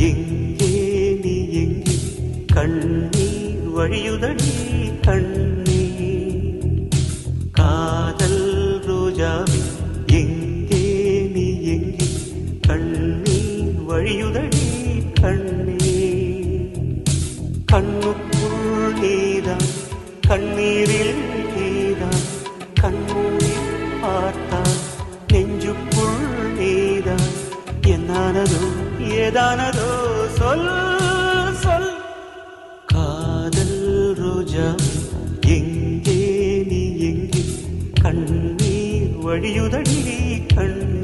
எங்கே நீ எங்கே கண்ணீர் வழியுதடி கண்ணீர் காதல் ரோஜாவே எங்கே நீ எங்கே கண்ணீர் வழியுதடி கண்ணீர் கண்ணுக்குள் நீதான் கண்ணீரில் நீதான் கண்ணூரி பார்த்தான் நெஞ்சுக்குள் நீதான் என்னானதோ ஏதானதோ சொல் சொல் காதல் ரோஜா எங்கே நீ எங்கே கண்ணீர் வழியுதடி கண்ணீர்